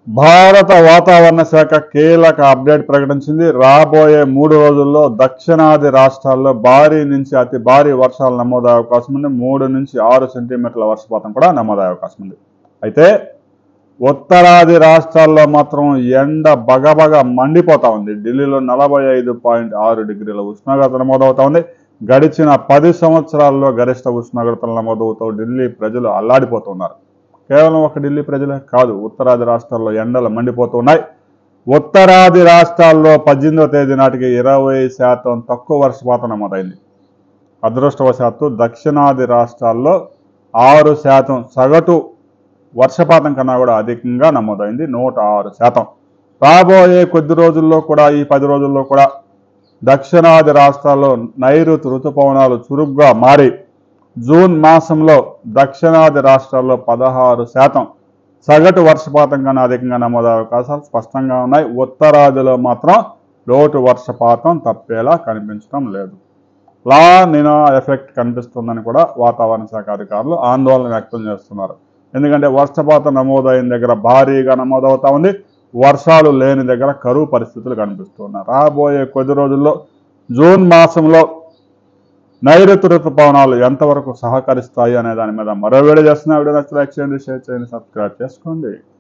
భారత వాతావరణ శాఖ కీలక అప్డేట్ ప్రకటించింది రాబోయే మూడు రోజుల్లో దక్షిణాది రాష్ట్రాల్లో భారీ నుంచి అతి భారీ వర్షాలు నమోదయ్యే అవకాశం ఉంది మూడు నుంచి ఆరు సెంటీమీటర్ల వర్షపాతం కూడా నమోదయ్యే అవకాశం ఉంది అయితే ఉత్తరాది రాష్ట్రాల్లో మాత్రం ఎండ బగబగ మండిపోతా ఉంది ఢిల్లీలో నలభై ఐదు పాయింట్ ఆరు డిగ్రీల ఉష్ణోగ్రత నమోదవుతా ఉంది గడిచిన పది సంవత్సరాల్లో గరిష్ట ఉష్ణోగ్రతలు నమోదవుతూ ఢిల్లీ ప్రజలు అల్లాడిపోతున్నారు కేవలం ఒక ఢిల్లీ ప్రజలే కాదు ఉత్తరాది రాష్ట్రాల్లో ఎండలు మండిపోతున్నాయి ఉత్తరాది రాష్ట్రాల్లో పద్దెనిమిదవ తేదీ నాటికి ఇరవై శాతం తక్కువ వర్షపాతం నమోదైంది అదృష్టవశాత్తు దక్షిణాది రాష్ట్రాల్లో ఆరు శాతం సగటు వర్షపాతం కన్నా కూడా అధికంగా నమోదైంది నూట ఆరు శాతం రాబోయే కొద్ది రోజుల్లో కూడా ఈ పది రోజుల్లో కూడా దక్షిణాది రాష్ట్రాల్లో నైరుతి ఋతుపవనాలు చురుగ్గా మారి జూన్ మాసంలో దక్షిణాది రాష్ట్రాల్లో పదహారు శాతం సగటు వర్షపాతం కన్నా అధికంగా నమోదయ్యే అవకాశాలు స్పష్టంగా ఉన్నాయి ఉత్తరాదిలో మాత్రం లోటు వర్షపాతం తప్పేలా కనిపించడం లేదు లా నినా ఎఫెక్ట్ కనిపిస్తుందని కూడా వాతావరణ శాఖ అధికారులు ఆందోళన వ్యక్తం చేస్తున్నారు ఎందుకంటే వర్షపాతం నమోదైన దగ్గర భారీగా నమోదవుతా ఉంది వర్షాలు లేని దగ్గర కరువు పరిస్థితులు కనిపిస్తున్నాయి రాబోయే కొద్ది రోజుల్లో జూన్ మాసంలో నైరుతి ఋతుపవనాలు ఎంతవరకు సహకరిస్తాయి అనే దాని మీద మరో వీడియో చేస్తున్నా వీడియో నచ్చితే లైక్ చేయండి షేర్ చేయండి సబ్స్క్రైబ్ చేసుకోండి